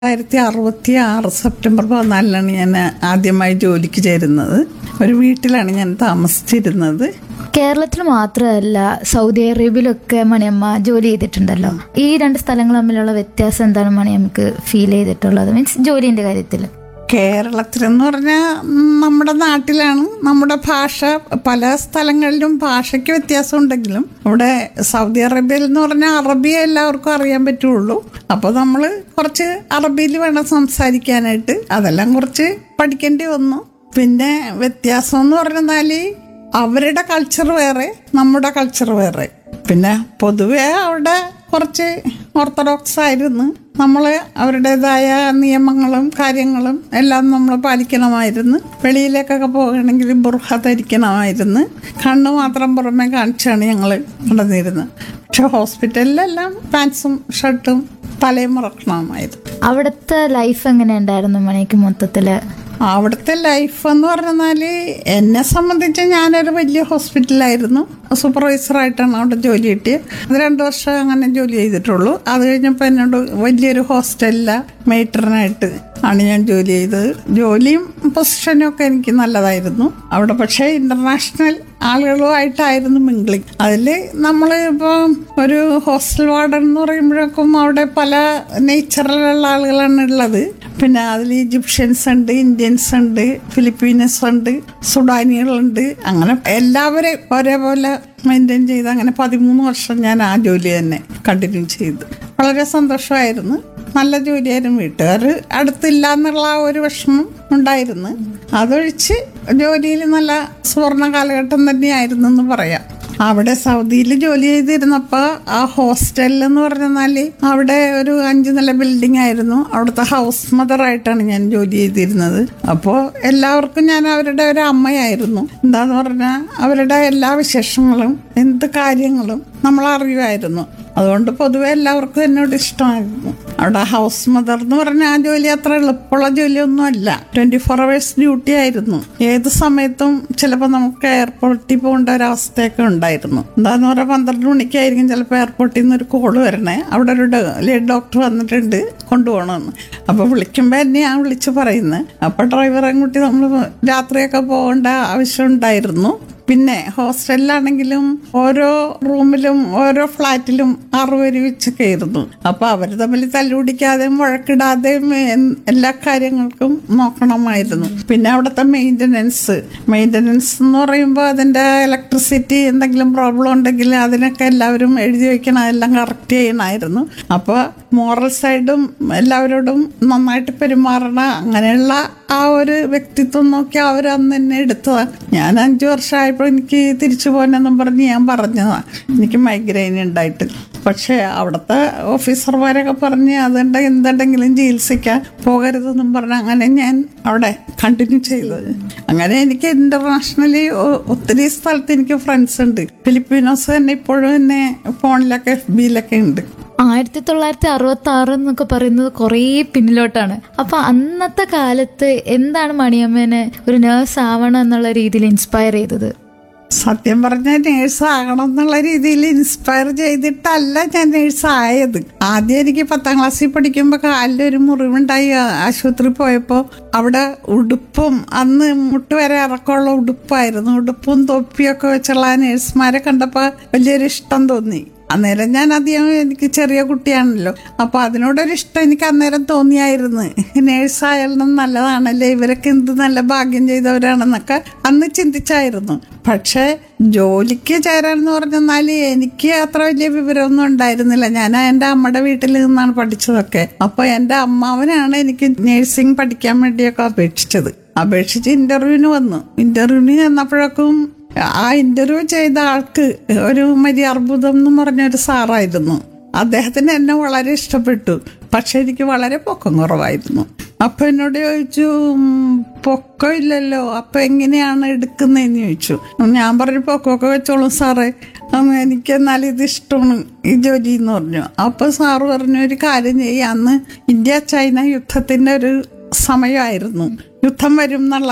ആയിരത്തി അറുപത്തി ആറ് സെപ്റ്റംബർ പതിനാലിനാണ് ഞാൻ ആദ്യമായി ജോലിക്ക് ചേരുന്നത് ഒരു വീട്ടിലാണ് ഞാൻ താമസിച്ചിരുന്നത് കേരളത്തിൽ മാത്രമല്ല സൗദി അറേബ്യയിലൊക്കെ മണിയമ്മ ജോലി ചെയ്തിട്ടുണ്ടല്ലോ ഈ രണ്ട് സ്ഥലങ്ങൾ തമ്മിലുള്ള വ്യത്യാസം എന്താണ് മണിയമ്മക്ക് ഫീൽ ചെയ്തിട്ടുള്ളത് മീൻസ് ജോലിന്റെ കാര്യത്തിൽ കേരളത്തിലെന്ന് പറഞ്ഞാൽ നമ്മുടെ നാട്ടിലാണ് നമ്മുടെ ഭാഷ പല സ്ഥലങ്ങളിലും ഭാഷയ്ക്ക് വ്യത്യാസം ഉണ്ടെങ്കിലും ഇവിടെ സൗദി അറേബ്യയിൽ എന്ന് പറഞ്ഞാൽ അറബി എല്ലാവർക്കും അറിയാൻ പറ്റുള്ളൂ അപ്പോൾ നമ്മൾ കുറച്ച് അറബിയിൽ വേണം സംസാരിക്കാനായിട്ട് അതെല്ലാം കുറച്ച് പഠിക്കേണ്ടി വന്നു പിന്നെ വ്യത്യാസം എന്ന് പറഞ്ഞാൽ അവരുടെ കൾച്ചർ വേറെ നമ്മുടെ കൾച്ചർ വേറെ പിന്നെ പൊതുവെ അവിടെ കുറച്ച് ഓർത്തഡോക്സ് ആയിരുന്നു നമ്മൾ അവരുടേതായ നിയമങ്ങളും കാര്യങ്ങളും എല്ലാം നമ്മൾ പാലിക്കണമായിരുന്നു വെളിയിലേക്കൊക്കെ പോകണമെങ്കിൽ ബുർഹ ധരിക്കണമായിരുന്നു കണ്ണ് മാത്രം പുറമെ കാണിച്ചാണ് ഞങ്ങൾ നടന്നിരുന്നത് പക്ഷെ ഹോസ്പിറ്റലിലെല്ലാം പാൻസും ഷർട്ടും തലയും മറക്കണമായിരുന്നു അവിടുത്തെ ലൈഫ് എങ്ങനെ ഉണ്ടായിരുന്നു മണിക്ക് മൊത്തത്തില് അവിടുത്തെ ലൈഫ് എന്ന് പറഞ്ഞാൽ എന്നെ സംബന്ധിച്ച് ഞാനൊരു വലിയ ഹോസ്പിറ്റലായിരുന്നു സൂപ്പർവൈസറായിട്ടാണ് അവിടെ ജോലി കിട്ടിയത് അത് രണ്ട് വർഷം അങ്ങനെ ജോലി ചെയ്തിട്ടുള്ളൂ അത് കഴിഞ്ഞപ്പോൾ എന്നോട് വലിയൊരു ഹോസ്റ്റലില മെയ്റ്ററിനായിട്ട് ആണ് ഞാൻ ജോലി ചെയ്തത് ജോലിയും പൊസിഷനും ഒക്കെ എനിക്ക് നല്ലതായിരുന്നു അവിടെ പക്ഷേ ഇന്റർനാഷണൽ ആളുകളുമായിട്ടായിരുന്നു മിംഗ്ലിങ് അതിൽ നമ്മൾ ഇപ്പോൾ ഒരു ഹോസ്റ്റൽ വാർഡൻ എന്ന് പറയുമ്പോഴേക്കും അവിടെ പല നേച്ചറിലുള്ള ആളുകളാണ് ഉള്ളത് പിന്നെ അതിൽ ഈജിപ്ഷ്യൻസ് ഉണ്ട് ഇന്ത്യൻസ് ഉണ്ട് ഫിലിപ്പീനസ് ഉണ്ട് സുഡാനികളുണ്ട് അങ്ങനെ എല്ലാവരെയും ഒരേപോലെ മെയിൻറ്റെയിൻ ചെയ്ത് അങ്ങനെ പതിമൂന്ന് വർഷം ഞാൻ ആ ജോലി തന്നെ കണ്ടിന്യൂ ചെയ്തു വളരെ സന്തോഷമായിരുന്നു നല്ല ജോലിയായിരുന്നു വീട്ടുകാർ അടുത്തില്ല എന്നുള്ള ആ ഒരു വിഷമം ഉണ്ടായിരുന്നു അതൊഴിച്ച് ജോലിയിൽ നല്ല സുവർണ കാലഘട്ടം തന്നെയായിരുന്നു എന്ന് പറയാം അവിടെ സൗദിയിൽ ജോലി ചെയ്തിരുന്നപ്പോൾ ആ ഹോസ്റ്റലിൽ എന്ന് പറഞ്ഞാൽ അവിടെ ഒരു അഞ്ച് നില ബിൽഡിംഗ് ആയിരുന്നു അവിടുത്തെ ഹൗസ് മദറായിട്ടാണ് ഞാൻ ജോലി ചെയ്തിരുന്നത് അപ്പോൾ എല്ലാവർക്കും ഞാൻ അവരുടെ ഒരു അമ്മയായിരുന്നു എന്താന്ന് പറഞ്ഞാൽ അവരുടെ എല്ലാ വിശേഷങ്ങളും എന്ത് കാര്യങ്ങളും നമ്മൾ അറിയുമായിരുന്നു അതുകൊണ്ട് പൊതുവെ എല്ലാവർക്കും എന്നോട് ഇഷ്ടമായിരുന്നു അവിടെ ഹൗസ് മദർ എന്ന് പറഞ്ഞ ആ ജോലി അത്ര എളുപ്പമുള്ള ജോലിയൊന്നും അല്ല ട്വന്റി ഫോർ അവേഴ്സ് ഡ്യൂട്ടി ആയിരുന്നു ഏത് സമയത്തും ചിലപ്പോൾ നമുക്ക് എയർപോർട്ടിൽ പോകേണ്ട ഒരു അവസ്ഥയൊക്കെ ഉണ്ടായിരുന്നു എന്താന്ന് പറഞ്ഞാൽ പന്ത്രണ്ട് മണിക്കായിരിക്കും ചിലപ്പോൾ എയർപോർട്ടിൽ നിന്ന് ഒരു കോള് വരണേ അവിടെ ഒരു ലേഡി ഡോക്ടർ വന്നിട്ടുണ്ട് കൊണ്ടുപോകണമെന്ന് അപ്പോൾ വിളിക്കുമ്പോൾ എന്നെ ഞാൻ വിളിച്ച് പറയുന്നത് അപ്പോൾ ഡ്രൈവറെ കൂട്ടി നമ്മൾ രാത്രിയൊക്കെ പോകേണ്ട ആവശ്യം ഉണ്ടായിരുന്നു പിന്നെ ഹോസ്റ്റലിലാണെങ്കിലും ഓരോ റൂമിലും ഓരോ ഫ്ലാറ്റിലും അറുപത് വെച്ചൊക്കെ ആയിരുന്നു അപ്പൊ അവർ തമ്മിൽ തല്ലുപിടിക്കാതെയും വഴക്കിടാതെയും എൻ- എല്ലാ കാര്യങ്ങൾക്കും നോക്കണമായിരുന്നു പിന്നെ അവിടുത്തെ മെയിൻ്റനൻസ് മെയിൻ്റനൻസ് എന്ന് പറയുമ്പോൾ അതിൻ്റെ ഇലക്ട്രിസിറ്റി എന്തെങ്കിലും പ്രോബ്ലം ഉണ്ടെങ്കിൽ അതിനൊക്കെ എല്ലാവരും എഴുതി വെക്കണം അതെല്ലാം കറക്റ്റ് ചെയ്യണമായിരുന്നു അപ്പോൾ മോറൽ സൈഡും എല്ലാവരോടും നന്നായിട്ട് പെരുമാറണ അങ്ങനെയുള്ള ആ ഒരു വ്യക്തിത്വം നോക്കി അവർ അന്ന് എന്നെ എടുത്തതാണ് ഞാൻ അഞ്ചു വർഷമായപ്പോൾ എനിക്ക് തിരിച്ചു പോകാനെന്നും പറഞ്ഞ് ഞാൻ പറഞ്ഞതാണ് എനിക്ക് മൈഗ്രെയിൻ ഉണ്ടായിട്ട് പക്ഷേ അവിടുത്തെ ഓഫീസർമാരൊക്കെ പറഞ്ഞ് അതുകൊണ്ട് എന്തുണ്ടെങ്കിലും ചികിത്സിക്കാൻ പോകരുതെന്നും പറഞ്ഞ് അങ്ങനെ ഞാൻ അവിടെ കണ്ടിന്യൂ ചെയ്തത് അങ്ങനെ എനിക്ക് ഇന്റർനാഷണലി ഒത്തിരി സ്ഥലത്ത് എനിക്ക് ഫ്രണ്ട്സ് ഉണ്ട് ഫിലിപ്പീനോസ് തന്നെ ഇപ്പോഴും എന്നെ ഫോണിലൊക്കെ എഫ് ബിയിലൊക്കെ ഉണ്ട് ആയിരത്തി തൊള്ളായിരത്തി അറുപത്തി ആറ് എന്നൊക്കെ പറയുന്നത് കുറേ പിന്നിലോട്ടാണ് അപ്പൊ അന്നത്തെ കാലത്ത് എന്താണ് മണിയമ്മേനെ ഒരു നേഴ്സ് ആവണം എന്നുള്ള രീതിയിൽ ഇൻസ്പയർ ചെയ്തത് സത്യം പറഞ്ഞാൽ നേഴ്സ് ആകണം എന്നുള്ള രീതിയിൽ ഇൻസ്പയർ ചെയ്തിട്ടല്ല ഞാൻ നേഴ്സ് ആയത് ആദ്യം എനിക്ക് പത്താം ക്ലാസ്സിൽ പഠിക്കുമ്പോൾ കാലിലൊരു മുറിവുണ്ടായി ആ- ആശുപത്രിയിൽ പോയപ്പോൾ അവിടെ ഉടുപ്പും അന്ന് മുട്ട് വരെ ഇറക്കമുള്ള ഉടുപ്പായിരുന്നു ഉടുപ്പും തൊപ്പിയൊക്കെ വെച്ചുള്ള ആ നേഴ്സുമാരെ കണ്ടപ്പോൾ വലിയൊരു ഇഷ്ടം തോന്നി അന്നേരം ഞാൻ അധികം എനിക്ക് ചെറിയ കുട്ടിയാണല്ലോ അപ്പൊ അതിനോടൊരു ഇഷ്ടം എനിക്ക് അന്നേരം തോന്നിയായിരുന്നു നേഴ്സായാലും നല്ലതാണല്ലേ ഇവരൊക്കെ എന്ത് നല്ല ഭാഗ്യം ചെയ്തവരാണെന്നൊക്കെ അന്ന് ചിന്തിച്ചായിരുന്നു പക്ഷേ ജോലിക്ക് ചേരാന്ന് പറഞ്ഞാൽ എനിക്ക് അത്ര വലിയ വിവരമൊന്നും ഉണ്ടായിരുന്നില്ല ഞാൻ എൻ്റെ അമ്മയുടെ വീട്ടിൽ നിന്നാണ് പഠിച്ചതൊക്കെ അപ്പൊ എൻ്റെ അമ്മാവനാണ് എനിക്ക് നേഴ്സിംഗ് പഠിക്കാൻ വേണ്ടിയൊക്കെ അപേക്ഷിച്ചത് അപേക്ഷിച്ച് ഇന്റർവ്യൂവിന് വന്നു ഇന്റർവ്യൂവിന് ചെന്നപ്പോഴേക്കും ആ ഇന്റർവ്യൂ ചെയ്ത ആൾക്ക് ഒരു മരി അർബുദം എന്ന് പറഞ്ഞൊരു സാറായിരുന്നു അദ്ദേഹത്തിന് എന്നെ വളരെ ഇഷ്ടപ്പെട്ടു പക്ഷെ എനിക്ക് വളരെ പൊക്കം കുറവായിരുന്നു അപ്പൊ എന്നോട് ചോദിച്ചു "ഉം, പൊക്കം ഇല്ലല്ലോ അപ്പൊ എങ്ങനെയാണ് എടുക്കുന്നതെന്ന് ചോദിച്ചു ഞാൻ പറഞ്ഞു പൊക്കമൊക്കെ വെച്ചോളൂ സാറേ അന്ന് എനിക്ക് എന്നാൽ ഇത് ഇഷ്ടമാണ് ഈ ജോലി എന്ന് പറഞ്ഞു അപ്പൊ സാറ് പറഞ്ഞു ഒരു കാര്യം ചെയ്യാം അന്ന് ഇന്ത്യ ചൈന യുദ്ധത്തിന്റെ ഒരു സമയമായിരുന്നു യുദ്ധം വരും എന്നുള്ള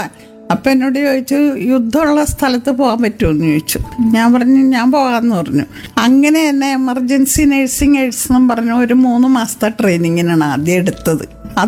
അപ്പം എന്നോട് ചോദിച്ചു യുദ്ധമുള്ള സ്ഥലത്ത് പോകാൻ പറ്റുമെന്ന് ചോദിച്ചു ഞാൻ പറഞ്ഞു ഞാൻ പോകാമെന്ന് പറഞ്ഞു അങ്ങനെ എന്നെ എമർജൻസി നഴ്സിംഗ് എയ്ഡ്സ് എന്നും പറഞ്ഞു ഒരു മൂന്ന് മാസത്തെ ട്രെയിനിങ്ങിനാണ് ആദ്യം എടുത്തത്